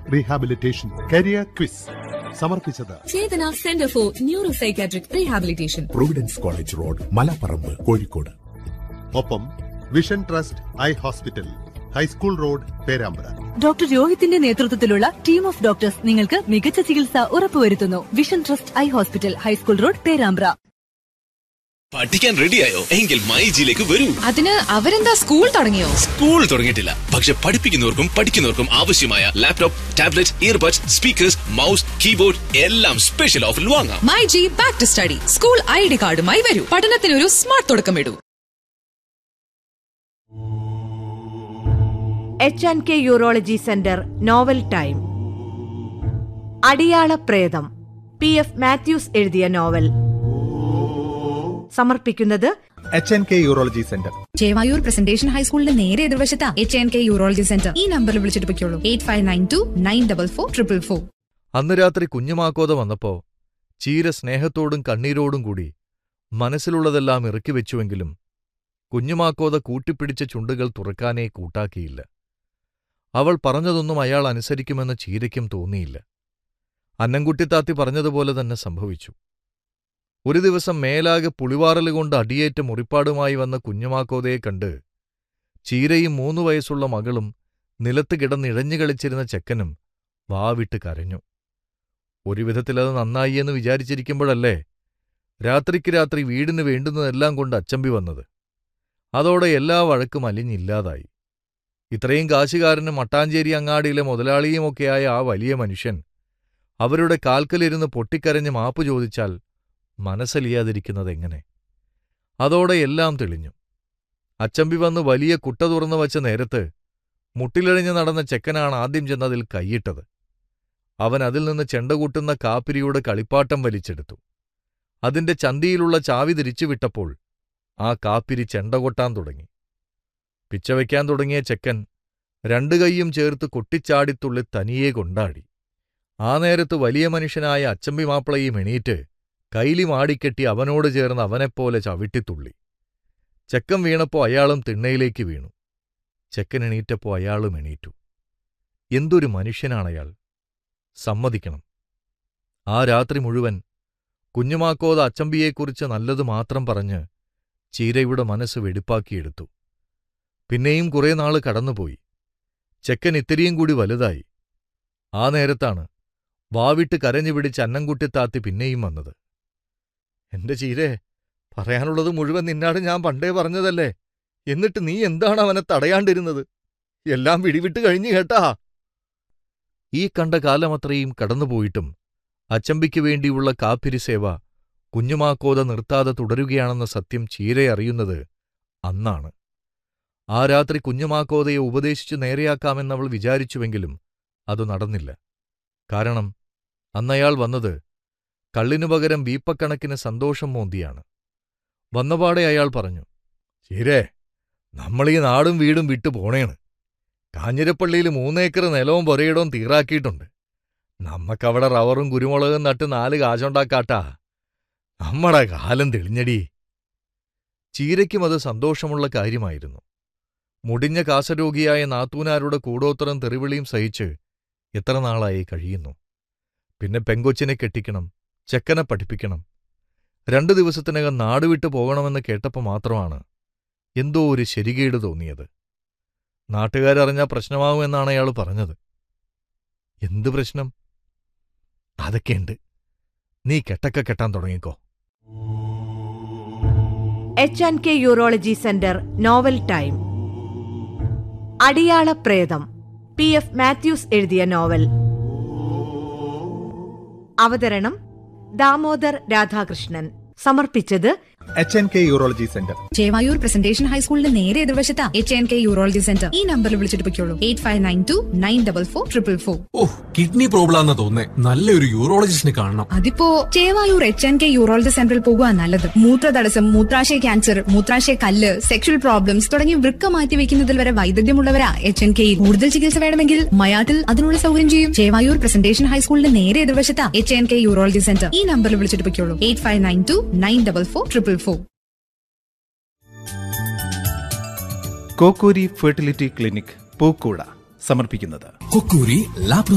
rehabilitation career quiz സമർപ്പിച്ചത് Chetana centre for neuro psychiatric rehabilitation providence college road Malaparamba Kozhikode ഒപ്പം vision trust eye hospital high school road Perambra doctor രോഹിത്തിന്റെ നേതൃത്വത്തിലുള്ള team of doctors നിങ്ങൾക്ക് മികച്ച ചികിത്സ ഉറപ്പുവരുത്തുന്നു vision trust eye hospital high school road Perambra പഠിക്കാൻ റെഡിയായോ എങ്കിൽ മൈജിയിലേക്ക് വരൂ അതിന് അവരെന്താ സ്കൂൾ തുടങ്ങിയോ സ്കൂൾ തുടങ്ങിയിട്ടില്ല പക്ഷെ പഠിപ്പിക്കുന്നവർക്കും പഠിക്കുന്നവർക്കും ആവശ്യമായ laptop tablet earbuds speakers mouse keyboard എല്ലാം സ്പെഷ്യൽ ഓഫറിൽ വാങ്ങാം my G back to study school I D കാർഡുമായി വരൂ പഠനത്തിനൊരു സ്മാർട്ട് തുടക്കമിടൂ H and K urology centre novel time Adiyala Pretham P F Mathews എഴുതിയ നോവൽ സമർപ്പിക്കുന്നത് H N K urology centre Chevayur presentation high school നേരെ എതിർവശത്ത H N K urology centre ഈ നമ്പറിൽ വിളിച്ചിട്ട് പൊയ്ക്കോളൂ eight five nine two nine double four triple four അന്ന് രാത്രി കുഞ്ഞുമാക്കോത വന്നപ്പോ ചീര സ്നേഹത്തോടും കണ്ണീരോടും കൂടി മനസ്സിലുള്ളതെല്ലാം ഇറക്കി വെച്ചുവെങ്കിലും കുഞ്ഞുമാക്കോത കൂട്ടിപ്പിടിച്ച ചുണ്ടുകൾ തുറക്കാനേ കൂട്ടാക്കിയില്ല അവൾ പറഞ്ഞതൊന്നും അയാൾ അനുസരിക്കുമെന്ന് ചീരയ്ക്കും തോന്നിയില്ല അന്നംകുട്ടിത്താത്തി പറഞ്ഞതുപോലെ തന്നെ സംഭവിച്ചു ഒരു ദിവസം മേലാകെ പുളിവാറലുകൊണ്ട് അടിയേറ്റ മുറിപ്പാടുമായി വന്ന കുഞ്ഞുമാക്കോതയെ കണ്ട് ചീരയും മൂന്നു വയസ്സുള്ള മകളും നിലത്ത് കിടന്നിഴഞ്ഞു കളിച്ചിരുന്ന ചെക്കനും വാവിട്ട് കരഞ്ഞു ഒരു വിധത്തിലത് നന്നായി എന്ന് വിചാരിച്ചിരിക്കുമ്പോഴല്ലേ രാത്രിക്ക് രാത്രി വീടിന് വേണ്ടുന്നതെല്ലാം കൊണ്ട് അച്ചമ്പി വന്നത് അതോടെ എല്ലാ വഴക്കും അലിഞ്ഞില്ലാതായി ഇത്രയും കാശുകാരനും മട്ടാഞ്ചേരി അങ്ങാടിയിലെ മുതലാളിയുമൊക്കെയായ ആ വലിയ മനുഷ്യൻ അവരുടെ കാൽക്കലിരുന്ന് പൊട്ടിക്കരഞ്ഞ് മാപ്പ് ചോദിച്ചാൽ മനസ്സലിയാതിരിക്കുന്നതെങ്ങനെ അതോടെ എല്ലാം തെളിഞ്ഞു അച്ചമ്പി വന്ന് വലിയ കുട്ട തുറന്നു വച്ച നേരത്ത് മുട്ടിലിഴഞ്ഞു നടന്ന ചെക്കനാണ് ആദ്യം ചെന്നതിൽ കൈയിട്ടത് അവൻ അതിൽ നിന്ന് ചെണ്ട കൂട്ടുന്ന കാപ്പിരിയുടെ കളിപ്പാട്ടം വലിച്ചെടുത്തു അതിന്റെ ചന്തിയിലുള്ള ചാവി തിരിച്ചുവിട്ടപ്പോൾ ആ കാപ്പിരി ചെണ്ട കൊട്ടാൻ തുടങ്ങി പിച്ചവയ്ക്കാൻ തുടങ്ങിയ ചെക്കൻ രണ്ടു കൈയും ചേർത്ത് കൊട്ടിച്ചാടിത്തുള്ളി തനിയെ കൊണ്ടാടി ആ നേരത്ത് വലിയ മനുഷ്യനായ അച്ചമ്പി മാപ്പിളയും എണീറ്റ് കൈലി മാടിക്കെട്ടി അവനോട് ചേർന്ന് അവനെപ്പോലെ ചവിട്ടിത്തുള്ളി ചെക്കൻ വീണപ്പോ അയാളും തിണ്ണയിലേക്ക് വീണു ചെക്കൻ എണീറ്റപ്പോ അയാളും എണീറ്റു എന്തൊരു മനുഷ്യനാണയാൾ സമ്മതിക്കണം ആ രാത്രി മുഴുവൻ കുഞ്ഞുമാക്കോത അച്ചമ്പിയെക്കുറിച്ച് നല്ലത് മാത്രം പറഞ്ഞ് ചീരയുടെ മനസ്സ് വെടിപ്പാക്കിയെടുത്തു പിന്നെയും കുറേ നാള് കടന്നുപോയി ചെക്കൻ ഇത്തിരിയും കൂടി വലുതായി ആ നേരത്താണ് വാവിട്ട് കരഞ്ഞു പിടിച്ച് അന്നംകുട്ടിത്താത്തി പിന്നെയും വന്നത് എന്റെ ചീരേ പറയാനുള്ളത് മുഴുവൻ നിന്നാട് ഞാൻ പണ്ടേ പറഞ്ഞതല്ലേ എന്നിട്ട് നീ എന്താണ് അവനെ തടയാണ്ടിരുന്നത് എല്ലാം വിടിവിട്ട് കഴിഞ്ഞു കേട്ടാ ഈ കണ്ട കാലമത്രയും കടന്നുപോയിട്ടും അച്ചമ്പിക്ക് വേണ്ടിയുള്ള കാപ്പിരി സേവ കുഞ്ഞുമാക്കോത നിർത്താതെ തുടരുകയാണെന്ന സത്യം ചീരെ അറിയുന്നത് അന്നാണ് ആ രാത്രി കുഞ്ഞുമാക്കോതയെ ഉപദേശിച്ചു നേരെയാക്കാമെന്നവൾ വിചാരിച്ചുവെങ്കിലും അതു നടന്നില്ല കാരണം അന്നയാൾ വന്നത് കള്ളിനു പകരം വീപ്പക്കണക്കിന് സന്തോഷം മോന്തിയാണ് വന്നപാടെ അയാൾ പറഞ്ഞു ചീരേ നമ്മളീ നാടും വീടും വിട്ടു പോണേണ് കാഞ്ഞിരപ്പള്ളിയിൽ മൂന്നേക്കർ നിലവും പൊരയിടവും തീറാക്കിയിട്ടുണ്ട് നമ്മക്കവിടെ റവറും കുരുമുളകും നട്ട് നാല് കാശുണ്ടാക്കാട്ടാ നമ്മടെ കാലം തെളിഞ്ഞടി ചീരയ്ക്കും അത് സന്തോഷമുള്ള കാര്യമായിരുന്നു മുടിഞ്ഞ കാസരോഗിയായ നാത്തൂനാരുടെ കൂടോത്തരം തെറിവിളിയും സഹിച്ച് എത്ര നാളായി കഴിയുന്നു പിന്നെ പെങ്കൊച്ചിനെ കെട്ടിക്കണം ചെക്കനെ പഠിപ്പിക്കണം രണ്ടു ദിവസത്തിനകം നാടുവിട്ടു പോകണമെന്ന് കേട്ടപ്പോൾ മാത്രമാണ് എന്തോ ഒരു ശരികേട് തോന്നിയത് നാട്ടുകാരറിഞ്ഞാൽ പ്രശ്നമാവുമെന്നാണ് അയാൾ പറഞ്ഞത് എന്ത് പ്രശ്നം അതൊക്കെയുണ്ട് നീ കെട്ടൊക്കെ കെട്ടാൻ തുടങ്ങിക്കോ H and K urology centre novel time Adiyala Pretham P F Mathews എഴുതിയ നോവൽ അവതരണം ദാമോദർ രാധാകൃഷ്ണൻ സമർപ്പിച്ചത് H N K urology centre Chevayur presentation high school നേരെ എതിർവശത്ത H N K urology centre ഈ നമ്പറിൽ വിളിച്ചിട്ട് പൊയ്ക്കോളൂ eight five nine two nine double four triple four ഓ കിഡ്നി പ്രോബ്ലം ആണെന്ന് തോന്നേ നല്ലൊരു യൂറോളജിസ്റ്റിനെ കാണണം അതിപ്പോ Chevayur H N K urology സെന്ററിൽ പോകുക നല്ലത് മൂത്രതടസ്സം മൂത്രാശയ ക്യാൻസർ മൂത്രാശയ കല്ല് സെക്ഷൽ പ്രോബ്ലംസ് തുടങ്ങി വൃക്ക മാറ്റി വെക്കുന്നതിൽ വരെ വൈദഗ്ധ്യമുള്ളവരാ എച്ച് എൻ കെയിൽ കൂടുതൽ ചികിത്സ വേണമെങ്കിൽ മയാട്ടിൽ അതിനുള്ള സൗകര്യം ചെയ്യും ചേവായൂർ പ്രസന്റേഷൻ ഹൈസ്കൂളിന്റെ നേരെ എതിർവശത്ത H N K urology centre ഈ നമ്പറിൽ വിളിച്ചിട്ട് പൊയ്ക്കോളൂ eight five nine two nine double four triple four Kokkuri fertility clinic പൂക്കൂട സമർപ്പിക്കുന്നത് കൊക്കൂരി ലാപ്രോ